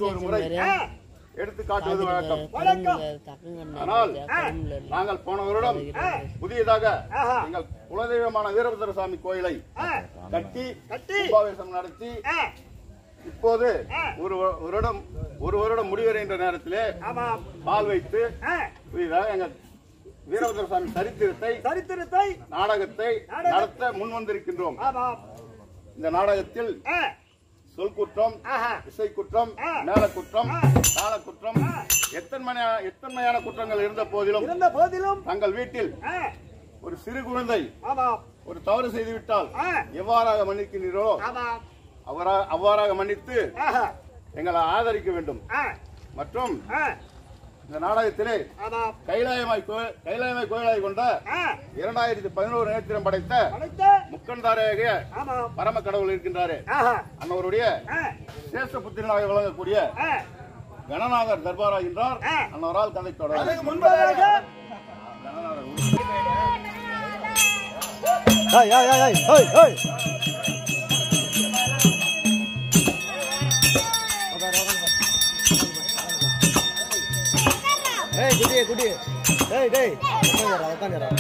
ஒரு முறை ஆ, எடுத்து காட்டுவது வழக்கம் வணக்கம். ஆனால் நாங்கள் போன வருடம் புதியதாக ஆஹா. எங்கள் குலதெய்வமான வீரபத்திர சாமி கோயிலை ஆ, கட்டி கட்டி. கும்பாபிஷேகம் நடத்தி ஆ, இப்போது ஆ. ஒரு வ- வருடம் ஒரு வருடம் முடிவடைகின்ற நேரத்திலே ஆமாம் பால் வைத்து ஆ, புதிதாக எங்கள் வீரபத்திர சாமி சரித்திரத்தை சரித்திரத்தை நாடகத்தை நாடகம். நடத்த முன் வந்திருக்கின்றோம் ஆமாம் இந்த நாடகத்தில் ஆ, சொல் குற்றம் ஆஹா இசை குற்றம் ஆ. மேல குற்றம் ஆ. தாள குற்றம் ஆ. எத்தன்மையான எத்தன்மையான குற்றங்கள் இருந்த போதிலும் இருந்த போதிலும் தங்கள் வீட்டில் ஆ, ஒரு சிறு குழந்தை ஆமாம் ஒரு தவறு செய்துவிட்டால் ஆ, எவ்வாறாக மன்னிக்கின்றீரோ ஆமாம் அவரா அவ்வாறாக மன்னித்து ஆஹா எங்களை ஆதரிக்க வேண்டும் ஆ, மற்றும் ஆ, இந்த நாடகத்திலே ஆமாம் கைலாயமாய் கோயில் கைலாயமாய் கோயிலாய் கொண்ட ஆ, இரண்டாயிரத்தி பதினோரு நேத்திரம் படைத்த படைத்த முக்கன்தாரையாகிய ஆமாம் பரம கடவுள் இருக்கின்றாரே ஆஹா அன்னவருடைய ஆ, சேஷ்ட புத்திரனாக விளங்கக்கூடிய ஆ, கணநாதர் தர்பாராகின்றார் ஆ. அன்னவரால் கதை தொடர் அதுக்கு முன்பதாக ஏய் ஏய் ஏய் ஏய் ஏய் ஏய் குடி குடி டேய் டேய் உட்காந்துடா உட்காந்துடா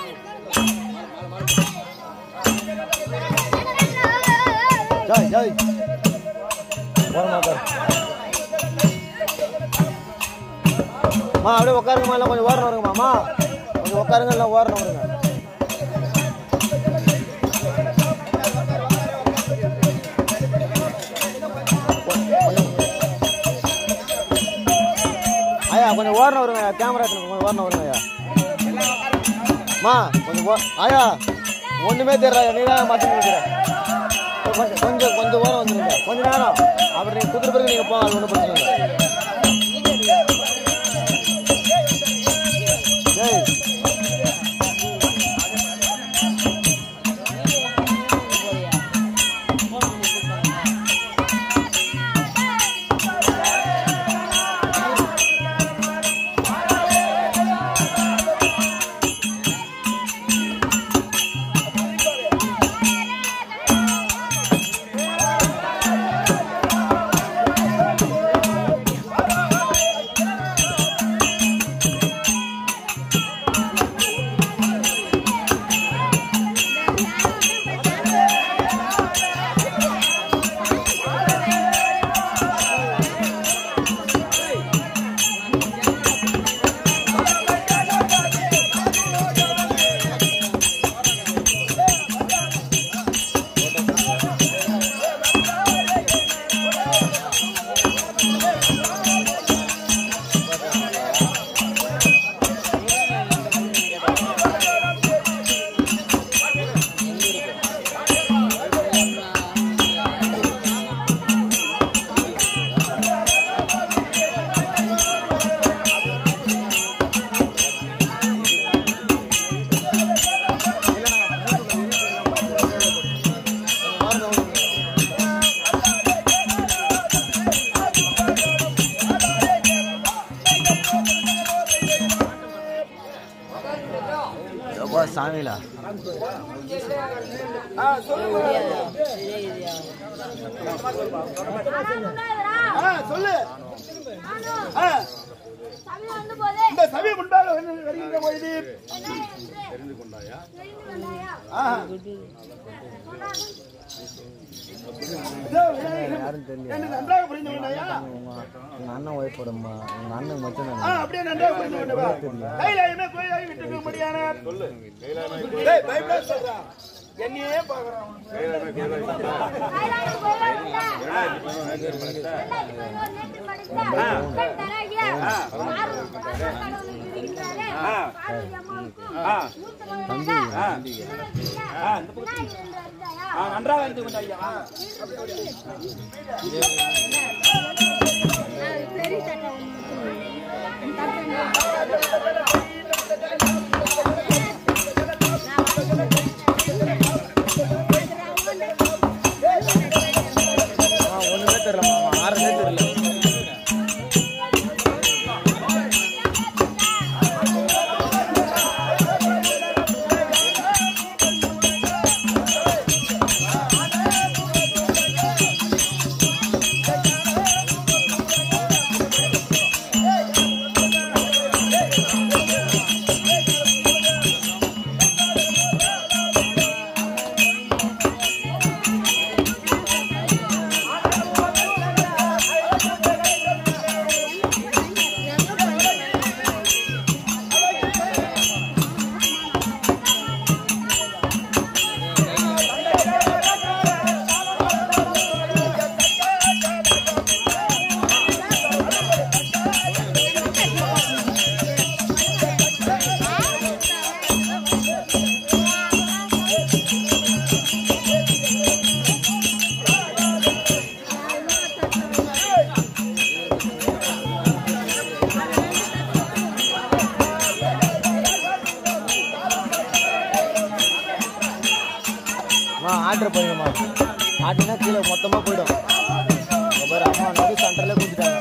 ஜாய் ஜாய் வரமா உட்காரு மா அப்படியே உட்காருங்கம்மா எல்லாம் கொஞ்சம் ஓரணும் வருங்கம்மா கொஞ்சம் உட்காருங்க எல்லாம் ஓரணும் வருங்க ஐயா கொஞ்சம் ஓரணும் வருங்க கேமரா எடுத்துங்க கொஞ்சம் ஓரணும் வருங்க ஐயா மா கொஞ்சம் ஓ ஐயா ஒண்ணுமே தெரியல நீ தான் மாற்றி நிற்கிறேன் கொஞ்சம் கொஞ்சம் கொஞ்சம் ஓரம் வந்துருங்க கொஞ்ச நேரம் அப்புறம் நீங்க குதிரை பிறகு நீங்க போங்க அது ஒன்றும் பிரச்சனை இல்லை டேய் எப்பா சாமிலா ஆ, சொல்லு ஆ, இந்த சபை முன்பாக வந்து வருகின்ற பொழுது ஆஹா. இதோ, யாரும் தெரியல என்று நன்றாக புரிந்து கொண்டாயா உங்க அண்ணன் ஒய்ஃப் உடம்பா உங்க அண்ணன் மட்டும் ஆ, அப்படியே நன்றாக புரிந்து கொண்டவா கைலாயமே கோயிலாகி விட்டு முடியான டேய், பயப்படாத சொல்றா. என்னையே பாக்குறான் நன்றாக இருந்து கொண்டாயா ஒண்ணுமே தெரியல மாமா ஆறுமே தெரியல ஆ ஆர்டர் போயிடுமா ஆட்டினா கீழே மொத்தமாக போயிடும் இங்க பாரு அம்மா நடு சென்டர்ல கொடுத்துட்டாங்க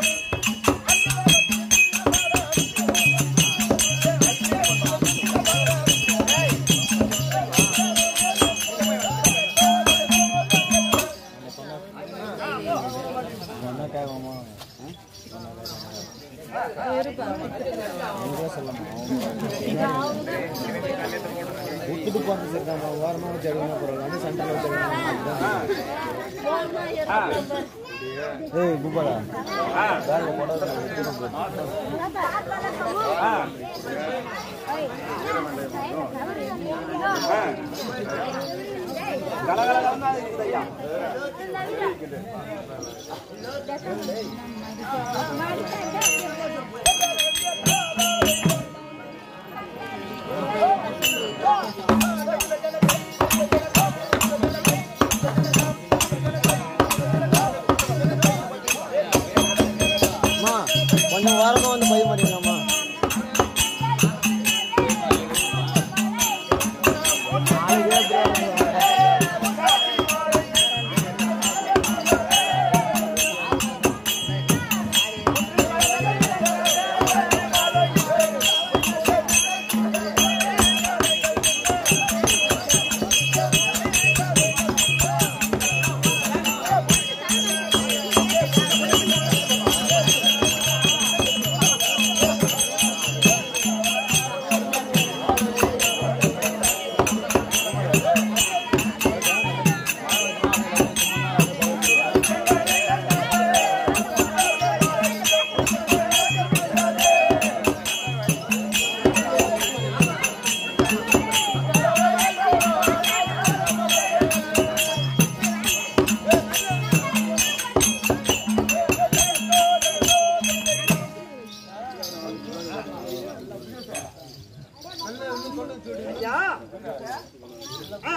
என்ன கேட்கணுமா விட்டுட்டு போகிறது சரிதாம்மா ஓரமாக வச்சு அடிக்கணும் அப்புறம் வந்து சென்டரில் வச்சு அடிக்கணும் ஏய் குப்பாடா வேலை போடாத கலகலகலன்னு இருக்குது ஐயா அம்மா கொஞ்சம் வாரமாக வந்து பைய மாட்டீங்களாம்மா நாளைக்கே அப்புறம் ஐயா ஆ,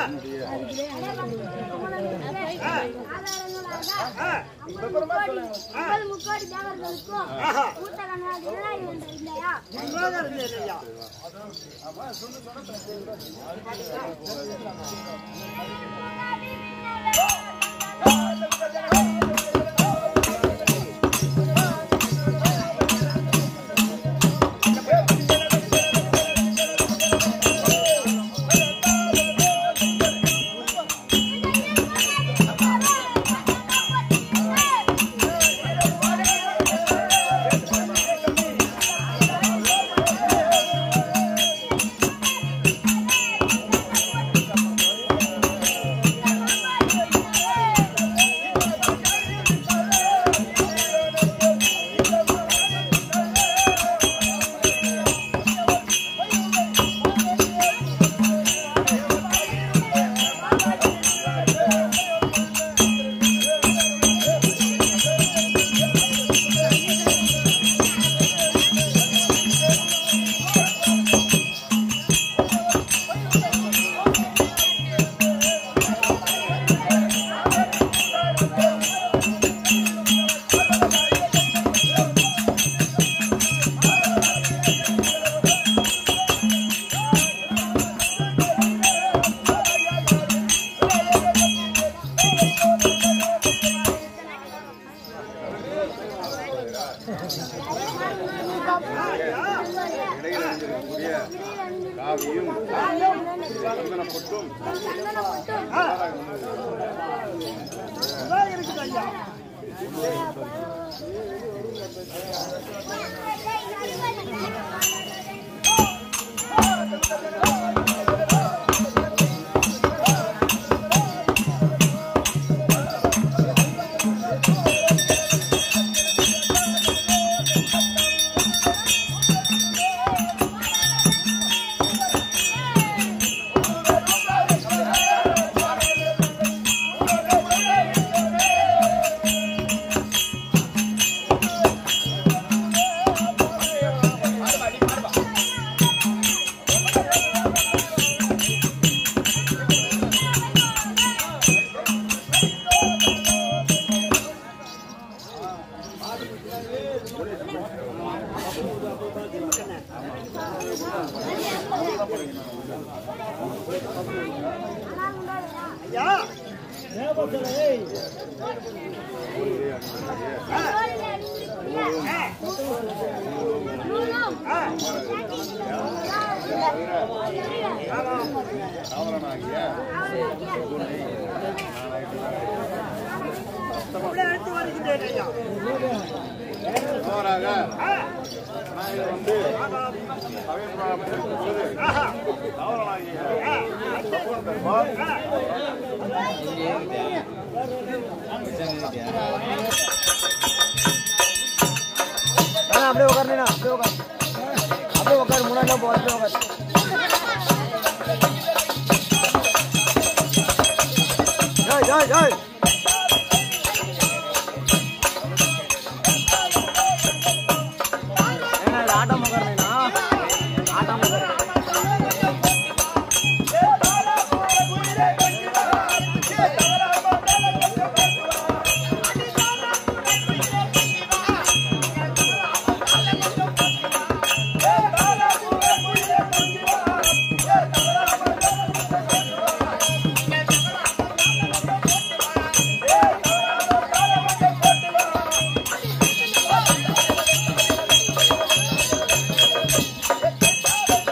ஆ, முக்கோடி தேவர்களுக்கும் கூட்டகனாக இல்லையா நன்றாக இருந்தேன் ஐயா காவியும் சந்தன பொட்டும் நன்றாக இருக்குது ஐயா ஐயா அப்படியே எடுத்து வருகின்றேன் ஐயா சுமாராக ஆ, நான் இதை வந்து ஆமாம். சமய பிராமணர் பொழுது ஆஹா. தாவரனாகிய ஆ, சபோன் பெருமாள் ஆ. அண்ணா, அப்படியே உட்காருண்ணா அப்படியே உட்காரு அப்படியே உட்காரு முன்னாடி போ அப்படியே உட்காரு ஜாய் ஜாய் ஜாய் ஏன்னா இது ஆட்டம் உட்காருண்ணா ஆட்டம் உட்காரு ஆ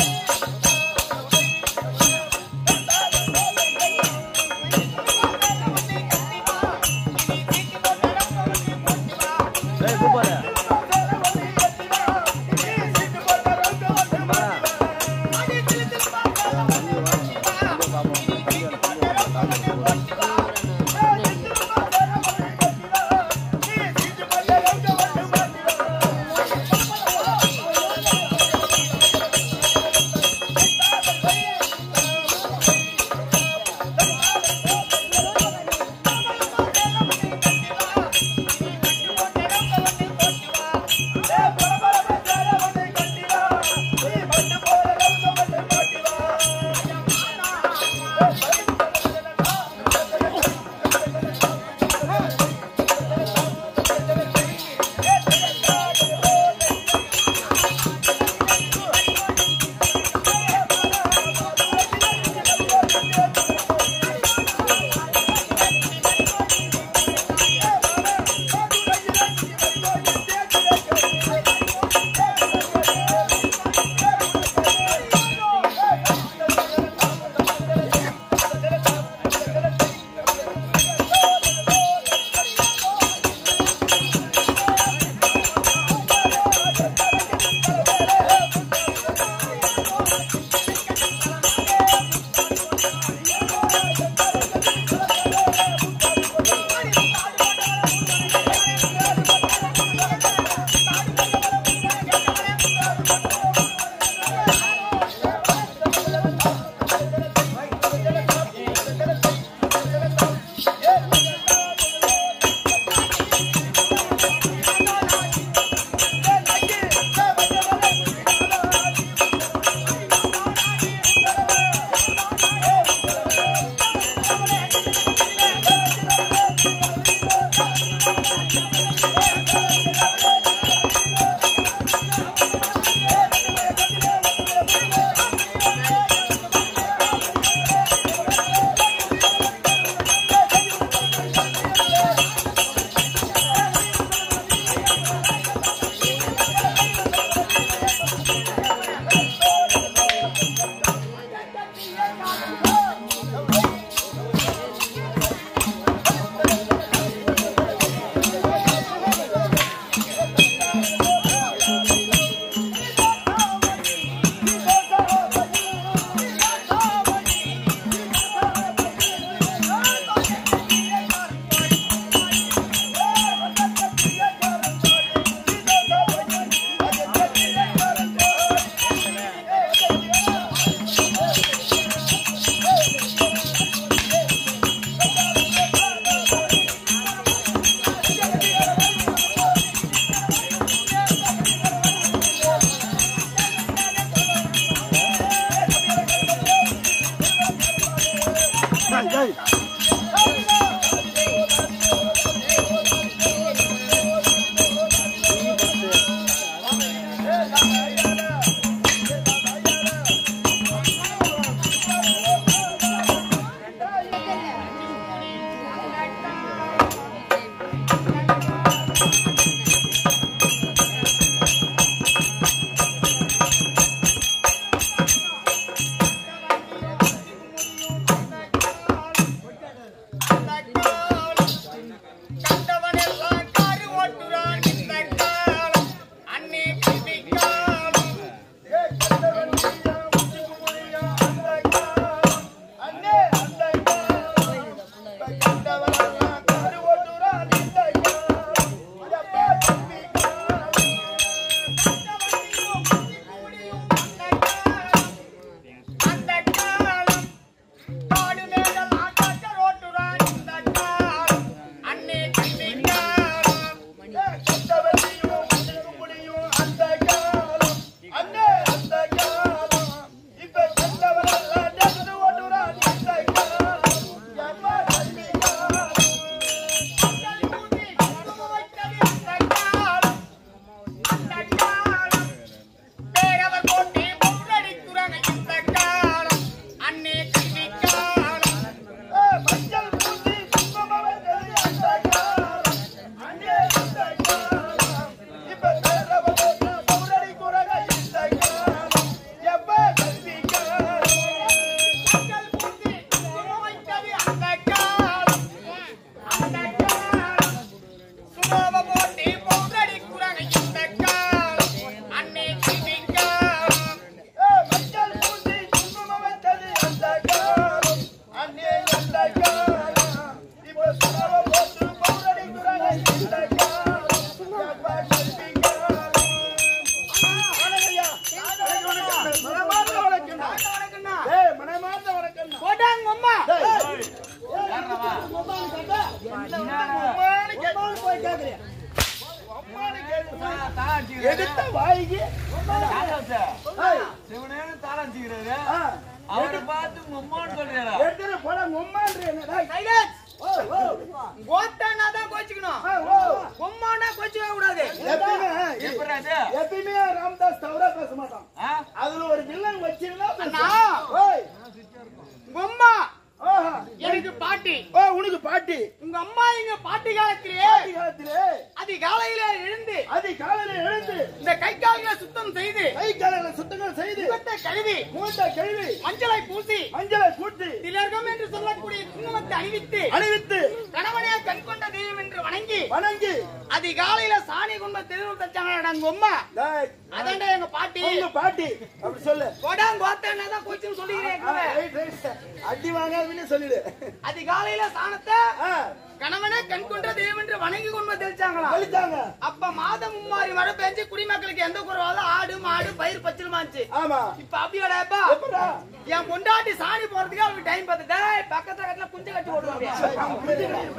வச்சுக்கிறாரு எடுத்த வாய்க்கு ராஜாசே, ஏய், சிவனேன்னு தாளம் வச்சுக்கிறாரு ஆ, அவரை பார்த்து உங்க அம்மான்னு சொல்றாரா எடுத்துட்டு போட உம்மான்ற என்னடா சைலன்ஸ் ஓ ஓ கோத்தானா தான் கோச்சிக்கணும் ஆ, ஓ பொம்மானா கோச்சிக்க கூடாது எப்பயுமே எப்படி அது எப்பயுமே ராமதாஸ் தவறா பேச மாட்டான் ஆ? அதுல ஒரு வில்லன் வச்சிருந்தா அண்ணா. ஓய் பொம்மா ஓஹா எனக்கு பாட்டி ஓ உனக்கு பாட்டி உங்க அம்மா எங்க பாட்டி காலத்திலே பாட்டி காலத்திலே அதிகாலையில எழுந்து அதி காலையில எழுந்து இந்த கை கால்களை சுத்தம் செய்து கை காலையில சுத்தங்கள் செய்து முகத்தை கழுவி மூத்த கழுவி மஞ்சளை பூசி மஞ்சளை கூட்டி திலர்கம் என்று சொல்லக்கூடிய குங்குமத்தை அணிவித்து அணிவித்து கணவனே கண் கொண்ட தெய்வம் என்று வணங்கி வணங்கி அதிகாலையில சாணி கொண்ட தெருவு தச்சாங்க உங்க அம்மா டேய், அதான்டா எங்க பாட்டி உங்க பாட்டி அப்படி சொல்லு கொடாங் கோத்தா தான் கோச்சுன்னு ஆ, சொல்லிக்கிறேன் ரைட், ரைட். அடி வாங்காதுன்னு சொல்லிடு அதிகாலையில சாணத்தை ஆ, கணவனே கண் கொண்ட தெய்வம் என்று வணங்கி கொண்டு வந்து தெளிச்சாங்களாம் வலித்தாங்க அப்ப மாதம் மும்மாரி மழை பெஞ்சு குடிமக்களுக்கு எந்த குறைவாத ஆடு மாடு பயிர் பச்சிலுமாச்சு ஆமா இப்ப அப்படியோடப்பா எப்படா என் பொண்டாட்டி சாணி போறதுக்கு அவனுக்கு டைம் பார்த்து டேய் பக்கத்துல கட்டில குஞ்சு கட்டி போடுவாங்க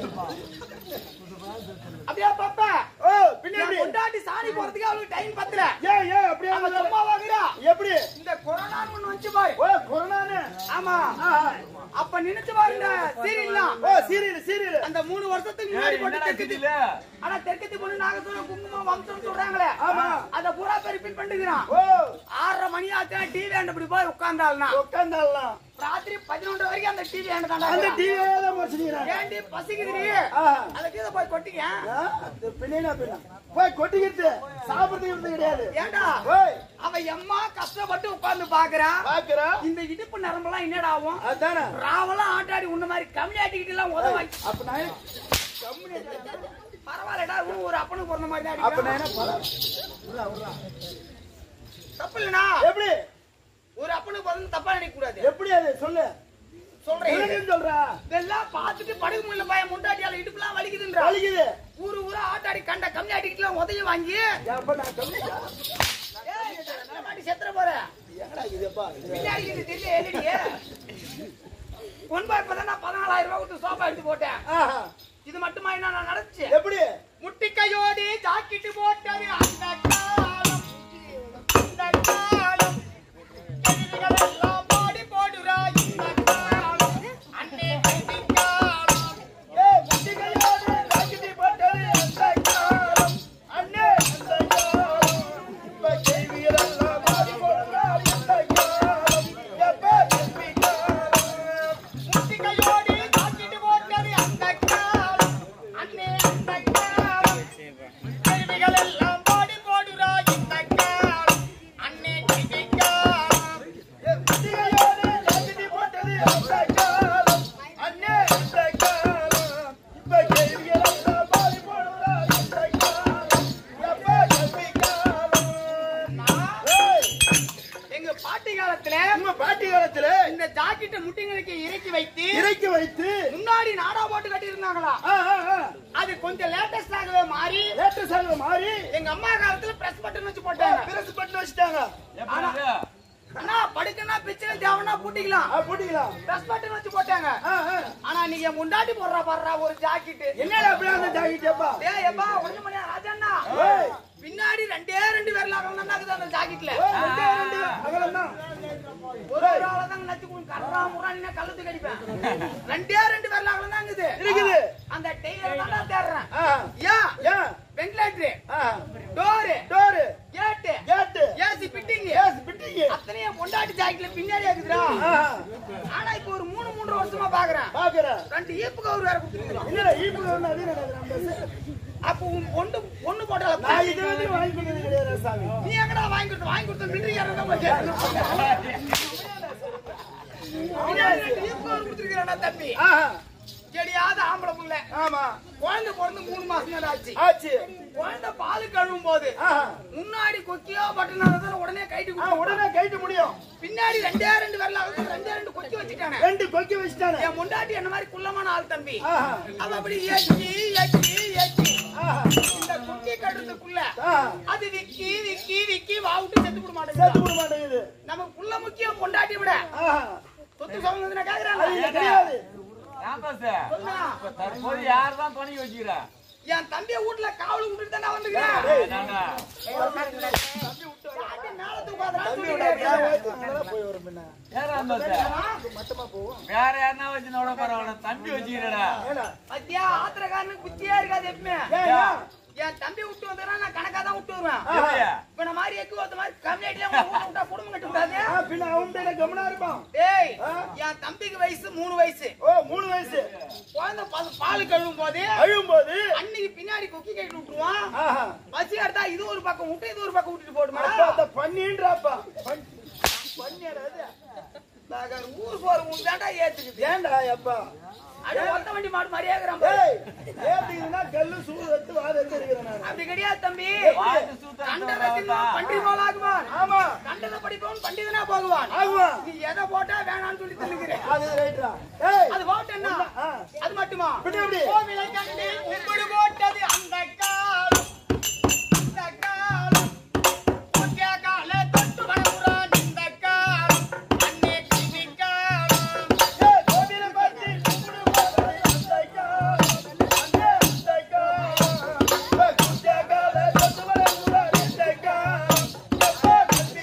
அப்படியா பாப்பா ஓ என் பின்னாடி பொண்டாட்டி சாணி போறதுக்கு அவளுக்கு டைம் பத்தல ஏன் ஏன் அப்படியே அவன் சும்மா வாங்குறா எப்படி இந்த கொரோனா ஒண்ணு வந்து பாரு ஓ கொரோனானு ஆமா ஆ, ஆ. அப்ப நினைச்சு பாருங்க சீரியல்லாம் ஓ சீரியல் சீரியல் அந்த மூணு வருஷத்துக்கு முன்னாடி போட்டு என்னடா தெற்கத்தி தெரியல ஆனா தெற்கத்தி பொண்ணு நாங்க சொல்ல குங்குமம் வம்சம் சொல்றாங்களே ஆமா. அத பூரா பேர் ரிப்பீட் பண்ணிக்கிறான் ஓ ஆறரை மணி ஆச்சுனா டிவி ஆண்டு இப்படி போய் உட்கார்ந்தாள்னா உட்காந்தாலாம் ராத்திரி பதினொன்று வரைக்கும் அந்த டிவி ஆண்டு அந்த தாண்டா டிவியே தான் முடிச்சுக்கிறாங்க ஏண்டி பசிக்குதுடி ஆ. அதை கீழே போய் கொட்டிக்க பின்னா பின்னா போய் கொட்டிக்கிட்டு சாப்பிடுறதுக்கு இருந்து கிடையாது ஏண்டா ஓய் அவ எம்மா கஷ்டப்பட்டு உட்கார்ந்து பாக்குறா பாக்குறா இந்த இடுப்பு நரம்பெல்லாம் என்னடா ஆகும் அதானே ராவெல்லாம் ஆட்டாடி உன்ன மாதிரி கம்மி ஆட்டிக்கிட்டு எல்லாம் உதவ அப்ப நான் பரவாயில்லடா உன் ஒரு அப்பனுக்கு பிறந்த மாதிரி தான் அப்ப அடிக்கிறான். நான் என்ன பல தப்பு இல்லனா எப்படி ஒரு அப்பனுக்கு பிறந்து தப்பா நினைக்க கூடாது எப்படி அது சொல்லு சொல்றேன் என்னன்னு சொல்றா இதெல்லாம் பார்த்துட்டு படுக்க முடியல பையன் முண்டாட்டியால இடுப்புலாம் வலிக்குதுன்றா வலிக்குது ஊரு ஊரா ஆட்டாடி கண்ட கம்மி ஆட்டிக்கிட்டுலாம் உதவி வாங்கி அப்ப நான் கம்மி ஏய், இந்த மாட்டி செத்துற போற என்னடா இதுப்பா பின்னாடி இது தெரியல எழுதியே ஒன்பா இப்பதான் நான் பதினாலாயிரம் ரூபாய் கொடுத்து சோஃபா எடுத்து போட்டேன் ஆஹா இது மட்டுமா என்ன நான் நடந்துச்சு எப்படி முட்டிக்கையோடி ஜாக்கெட்டு போட்டது அந்த காலம் இந்த காலம் எதிரிகள் எல்லாம் பாடி போடுறா இந்த காலம் அன்னே இந்த காலம் ஏய் முட்டிகையோடு ராக்கெட்டி போட்டது அந்த காலம் அண்ணே அந்த காலம் இப்ப கேள்விகள் எல்லாம் மாறி போடுறா இந்த காலம் எப்ப கேள்வி காலம் முட்டிக்கையோடி ஜாக்கெட்டு போட்டது அந்த காலம் அன்னே அந்த காலம் எதிரிகள் எல்லாம் பாடி போடுறா இந்த காலம் அன்னே இந்த காலம் முட்டிகையோடு ராக்கெட்டி போட்டது அந்த காலம் அண்ணே அந்த காலம் இப்ப கேள்விகள் எல்லாம் மாறி போடுறா இந்த காலம் எப்ப கேள்வி காலம் ஏய் எங்க பாட்டி காலத்துல உங்க பாட்டி காலத்துல இந்த ஜாக்கெட்டை முட்டிங்களுக்கு இறக்கி வைத்து இறக்கி வைத்து முன்னாடி நாடா போட்டு கட்டி இருந்தாங்களா ஆ, ஆ, ஆ, அது கொஞ்சம் லேட்டஸ்ட் ஆகவே மாறி லேட்டஸ்ட் ஆக மாறி எங்க அம்மா காலத்துல பிரஸ் பட்டன் வச்சு போட்டாங்க பிரஸ் பண்ணி வச்சுட்டாங்க எப்படி அது? ஆனா படுக்கனா பிச்சை தேவனா பூட்டிக்கலாம் ஆ, போட்டுக்கலாம் பிரஸ் பட்டன் வச்சு போட்டாங்க ஆ, ஆ. ஆனா நீங்க என் முண்டாட்டி போடுறா பாடுறா ஒரு ஜாக்கெட் என்னடா அப்படியே அந்த ஜாக்கெட் எப்பா ஏய் எப்பா ஒண்ணு மணியா ராஜாண்ணா ஏய். பின்னாடி ரெண்டே ரெண்டு பேர்ல அகலம் தான் அந்த ஜாக்கெட்ல ஏய், ரெண்டே ரெண்டு அகலம்தான். ஒரு ஒரு ஆளை தான் நச்சு கர்றா முறானினா கழுத்து கடிப்பேன் ரெண்டே ரெண்டு பேர்ல அகலம் தான் இருக்குது இருக்குது. அந்த டெய்லர் தான் நான் தேடுறேன் ஆ, ஏன் ஏன்? வென்டிலேட்டர் ஆ, டோரு டோரு, கேட்டு கேட்டு, ஏசி பிட்டிங் கேஸ், பிட்டிங்கு. அத்தனையும் பொண்டாட்டி ஜாக்கெட்ல பின்னாடி இருக்குதுடா ஆ, ஆனா இப்போ ஒரு மூணு மூன்று வருஷமா பாக்குறேன் பாக்குறேன். ரெண்டு ஈப்பு கவர் வேற கொடுத்துருக்கோம் என்னடா ஈப்புல ஒண்ணு அது என்னடா இது நம்ம dress? அப்போ உன் பொண்ணு பொண்ணு போட்டால நான் இது வரைக்கும் வாங்கி கொடுத்தது கிடையாது சாமி. நீ எங்கடா வாங்கி கொடுத்த வாங்கி கொடுத்த மிலிட்டரிக்காரன் தான் போய் கேட்கணும். பின்னாடி ரெண்டு ஈப்பு கவர் கொடுத்துருக்கிறேன்டா தம்பி ஆஹா, செடியாத ஆம்பளை புள்ள ஆமா, குழந்தை பிறந்து மூணு மாசம் தான் ஆச்சு ஆச்சு. குழந்தை பால் கழுவும் போது ஆஹா, முன்னாடி கொக்கியோ பட்டனால உடனே கைட்டு ஆ, கொடுத்து உடனே கைட்டு முடியும் பின்னாடி ரெண்டே ரெண்டு வரல ரெண்டே ரெண்டு கொக்கி வச்சுட்டானே ரெண்டு கொக்கி வச்சுட்டானே என் முண்டாட்டி என்ன மாதிரி குள்ளமான ஆள் தம்பி ஆஹா, அவ அப்படி ஏச்சி ஏச்சி ஏச்சி ஆஹா, இந்த குட்டி கடுறதுக்குள்ள ஆஹா. அது விக்கி விக்கி விக்கி வாவுட்டு செத்து விட சேர்த்து மாட்டேங்குது விட மாட்டேங்குது நமக்கு புள்ள முக்கியம் பொண்டாட்டி விட ஆஹா, சொத்து சொல்லுங்க அது கேக்குறாங்க இங்க கிடையாது ராமதாசே, சொல்லுங்க இப்ப தற்போது யார் தான் துணைக்கு வச்சுக்கிறா என் தம்பியை வீட்டுல காவல் விட்டுட்டு தானே வந்துக்கிறேன் என்னடா? யாரா இருந்தா வேற யாருன்னா வச்சு நோட பரவாயில்ல தம்பி வச்சுக்கிறடா பத்தியா ஆத்திரக்காரனுக்கு புத்தியா இருக்காது எப்பவுமே என் தம்பி விட்டு வந்தா நான் கணக்கா தான் விட்டு வருவேன் எப்படியா? இப்ப நான் மாதிரி எக்கு ஒருத்த மாதிரி கம்யூனிட்டில விட்டா குடும்பம் கட்ட விட்டாது பின்ன அவன் பேர கவனம் இருப்பான் டேய் என் தம்பிக்கு வயசு மூணு வயசு ஓ மூணு வயசு குழந்தை பால் பால் கழுவும் போது அழுவும் போது அன்னைக்கு பின்னாடி கொக்கி கட்டி விட்டுருவான் ஆஹா பசி எடுத்தா இது ஒரு பக்கம் விட்டு இது ஒரு பக்கம் விட்டுட்டு போட்டுமா அப்பா அந்த பண்ணின்றாப்பா பண்ணியாடா அது ஊர் போற உன் தாண்டா ஏத்துக்குது ஏன்டா அப்பா அட ஒத்த வண்டி மாடு மாதிரியே இருக்கிறான் ஏய் ஏத்தினா கல்லு சூடு எடுத்து வாத எடுத்து இருக்கிறேன் நான் அப்படி கிடையாது தம்பி வாத்து சூத்தா கண்டதத்தின் பன்றி போலாகுவான் ஆமா கண்டத படிப்பவன் பண்டிதனா போகுவான் ஆமா நீ எதை போட்டா வேணாம்னு சொல்லி தள்ளுகிறேன் அது ரைட்ரா ஏய் அது போட்டு என்ன ஆ. அது மட்டுமா பின்ன எப்படி? கோவிலை கண்டு கும்பிடு போட்டது அந்த காலம் இந்த காலம் ஒற்றைய கால தொட்டு வளர்கிறான் இந்த காலம் அன்னை கிவி காலம் ஏய் கோவில பத்தி கும்பிடு போறது அந்த காலம் அந்த அந்த காலம் ஏய் குட்டிய கால தொட்டு வளர்கிறான் இந்த காலம் எப்பா கட்டி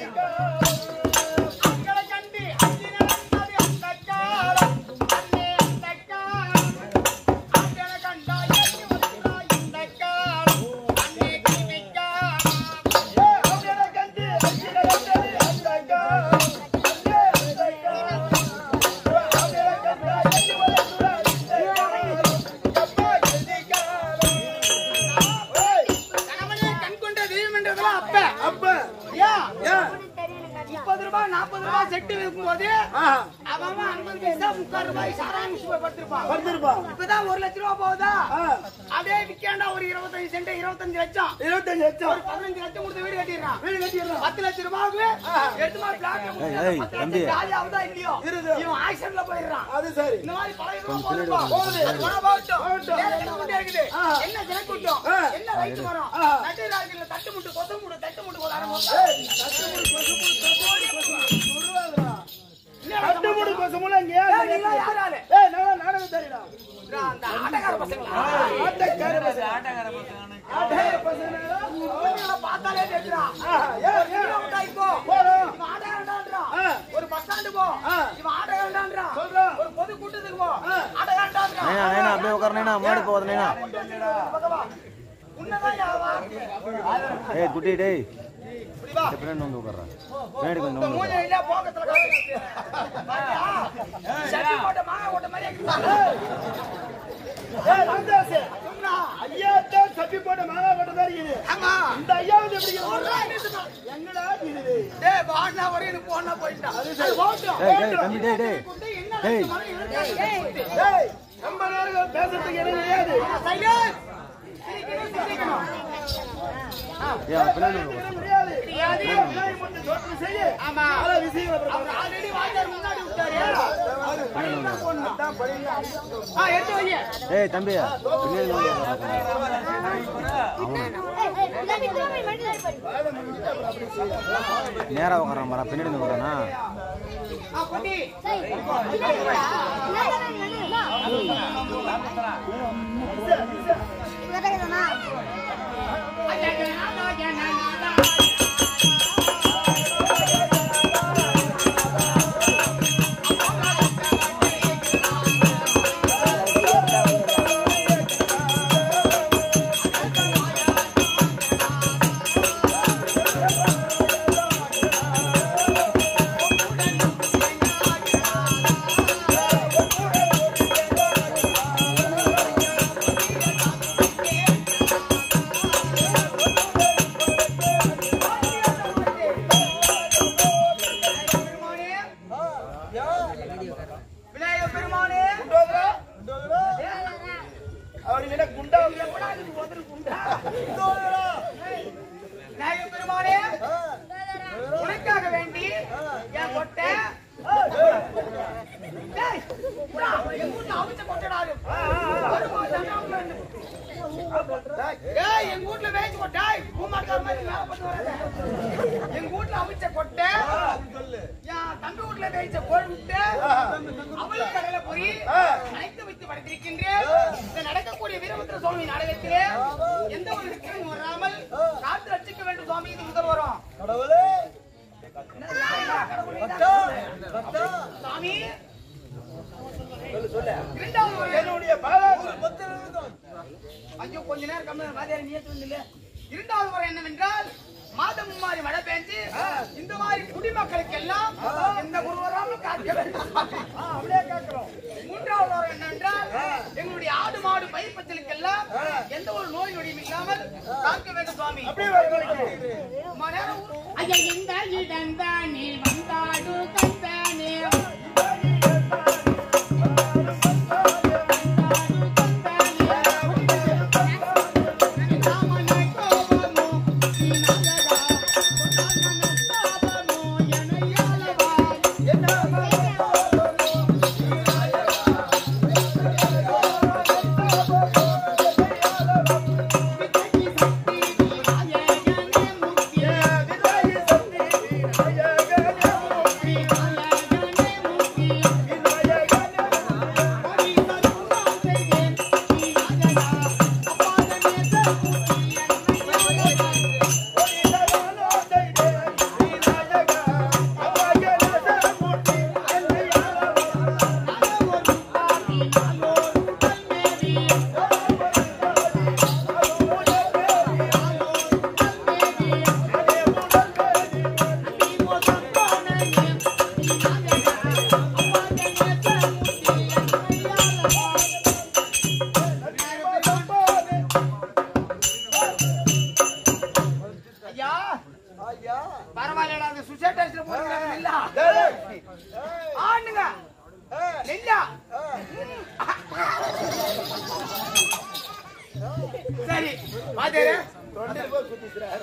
காலம் அங்களை கண்டு அஞ்சி நடந்தது அந்த காலம் அன்னை அந்த காலம் அஞ்சனை கண்டா ஏறி வருகிறாய் இந்த காலம் அன்னை கிவி காலம் ஏய் கோவில கண்டி அஞ்சி நடந்தது அந்த காலம் அந்த அந்த காலம் ஏய் கோவில கண்டா அஞ்சி வளர்கிறான் இந்த காலம் எப்பா கட்டி காலம் ஏய் கணவனே கண் கொண்ட தெய்வம் என்றதெல்லாம் அப்ப அப்ப ஏன் ஏன் முப்பது ரூபாய் நாற்பது ரூபாய் செட்டு விற்கும் போது ஆஹா அவன் அவன் ஐம்பது பைசா முக்கால் ரூபாய் சாராயம் போய் படுத்திருப்பான் வந்துருப்பா இப்பதான் ஒரு லட்ச ரூபா போகுதா ஆ அப்படியே விற்காண்டா ஒரு இருபத்தஞ்சு சென்ட் இருபத்தஞ்சு லட்சம் இருபத்தஞ்சு லட்சம் ஒரு பதினஞ்சு லட்சம் கொடுத்து வீடு கட்டிடுறான் வீடு கட்டிடுறான் பத்து லட்சம் ரூபாய்க்கு எடுத்து மாதிரி பிளாட்ல ஏய், பத்து தம்பி. லட்சம் காலி ஆகுதா இல்லையோ இருக்குது. இவன் ஆக்சிடென்ட்ல போயிடுறான் அது சரி இந்த மாதிரி பழைய ரூபா போகுதுப்பா. அது போனா போகட்டும். போகட்டும். வேற என்ன கொண்டே இருக்குது? ஆ. என்ன ஜனக்கூட்டம்? ஆ. என்ன ரைட்டு மரம்? ஆ. நட்டு ராஜ்யத்துல தட்டு முட்டு, கொத்து முட்டு, தட்டு முட்டு போட ஆரம்பிச்சு. என்னடா கட்டு மூடு பசமுல இங்க ஏய், நீங்களாம் யார் ஆளு? ஏய் நான் நாடகம் தெரியுடா நான் அந்த ஆட்டக்கார பசங்களா? ஆட்டக்கார பசங்க ஆட்டக்கார பசங்க ஆட்டக்கார பசங்க இவங்களை பார்த்தாலே தெரியுதுடா. ஆஹா, ஏன், ஏன்? இவன் விட்டா இப்போ. போறோம். இவன் ஆட்டக்காரன்டான்றான். ஆ. ஒரு பஸ் ஸ்டாண்டு போ ஆ. இவன் ஆட்டக்காரன்டான்றான். சொல்றான். ஒரு பொது கூட்டத்துக்கு போ ஆ. ஆட்டக்காரன்டான்றான். நைனா நைனா அப்படியே உட்கார நைனா மாடு போகுது நைனா பக்கவா. உன்னதான் யாவா? ஏய் குட்டி டேய் இப்படி வா. பின்னாடி வந்து உட்கார்றா பின்னாடி கொஞ்சம் இந்த வந்து மூஞ்சி இல்ல, போக்கத்துல காட்டு. பாத்தியா? சட்டி போட்ட மாங்காய் போட்ட மாதிரி இருக்குது. ஏய் ராமதாஸ் சும்மா. ஐயா தான் சப்பி போட்ட மாங்கா போட்ட மாதிரி இருக்குது ஆமா. இந்த ஐயா வந்து எப்படி இருக்குது? சொல்றா, என்னதுமா? எங்கடா இருக்குது டேய், வாடினா வரையும் எனக்கு போனா போயிட்டான். அது போகட்டும். டேய் டேய் தம்பி டேய் டேய் கொண்டு என்ன டேய். நடக்குது மரம் இருக்கு. ஏய் ரொம்ப நேரம் பேசுறதுக்கு என்ன கிடையாது சைலன்ஸ். சிரிக்கணும், சிரிக்கணும். ஏன் பின்னாடி வந்து பேசுறதுக்கு உட்காரு. என்ன கிடையாது ஏன் விநாயகர் மட்டும் தோற்று செய்ய ஆமா. அதான் விஷயம் அப்புறம் அவர் already வாத்தியார் முன்னாடி விட்டாரு. பையன்தான் போடணும். அதான் படிங்க ஆ, எடுத்து வைங்க. ஏய் தம்பி பின்னாடி வந்து உட்கார்றா. நேரா உட்காரான் பாரா பின்னாடி வந்து உட்காரானா ஆ, பொட்டி. பெருமானே. விநாயகர் பெருமானே அவருக்கு என்ன குண்டா விநாயகர் பெருமானே உனக்காக வேண்டி என் கொட்டை டேய், புறா, என் வீட்டுல அவிச்ச கொட்டைடா அது. ஒரு மாசம் ஆகுது. ஏய், எங்க வீட்டுல வேச்சு கொட்டை பூமாட்டுக்கார மாதிரி மேல போட்டு வராத. எங்க வீட்டுல அவிச்ச கொட்டை என் தம்பி வீட்டுல வேச்ச கோழி விட்டு அவள் கடையில போய் அழைத்து வைத்து படைத்திருக்கின்றேன் இந்த நடக்கக்கூடிய நம்முடைய வீரபத்ர சுவாமி நாடகத்திலே எந்த ஒரு இலக்கியம் வராமல் காத்து ரட்சிக்க வேண்டும் சுவாமி இது முதல் வரும் கடவுளே சாமி சொல்லு சொல்லு இரண்டாவது ஒரு என்னுடைய பாலாசு பத்திரம் ஐயோ கொஞ்ச நேரம் கம்மி மாதிரி நீ இல்ல இரண்டாவது முறை என்னவென்றால் மாதம் மாறி மழை பெஞ்சு இந்த மாதிரி குடிமக்களுக்கு எல்லாம் எந்த ஒரு வராமல் காக்க வேண்டும் அப்படியே கேட்கிறோம் மூன்றாவது வரம் என்னவென்றால் எங்களுடைய ஆடு மாடு பயிர் பச்சலுக்கெல்லாம் எந்த ஒரு நோய் நொடியும் இல்லாமல் காக்க வேண்டும் சுவாமி அப்படியே வரவழைக்கு. ரொம்ப நேரம் ஊரு- ஐயா இந்த இடந்தானே வந்தாடு கந்தானே ஐயா ஐயா பரவாயில்லடா அந்த சுசைட் டெஸ்ட்ல போறாங்க இல்ல டேய், டேய். ஆண்டுங்க ஏய், இல்ல சரி பாத்தேரு தொண்டையில போய் குத்திக்கிறாரு.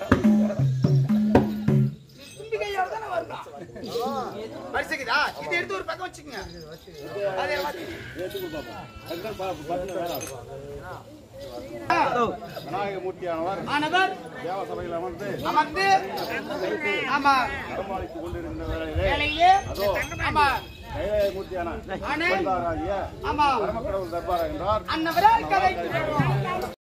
தும்பிக்கையோட தானே வரணும் வரிசைக்குதா இதை எடுத்து ஒரு பக்கம் வச்சுக்கங்க அதே மாதிரி விநாயக மூர்த்தியானவர் ஆனவர் தேவசபையில் அமர்ந்து அமர்ந்து ஆமா சமாளித்துக் கொண்டிருந்த வேளையிலே வேலையிலே அதோ ஆமா கைலாய மூர்த்தியான ஆனே ஆகிய ஆமா பரமக்கடவுள் தர்பார் என்றார் அன்னவரால் கதை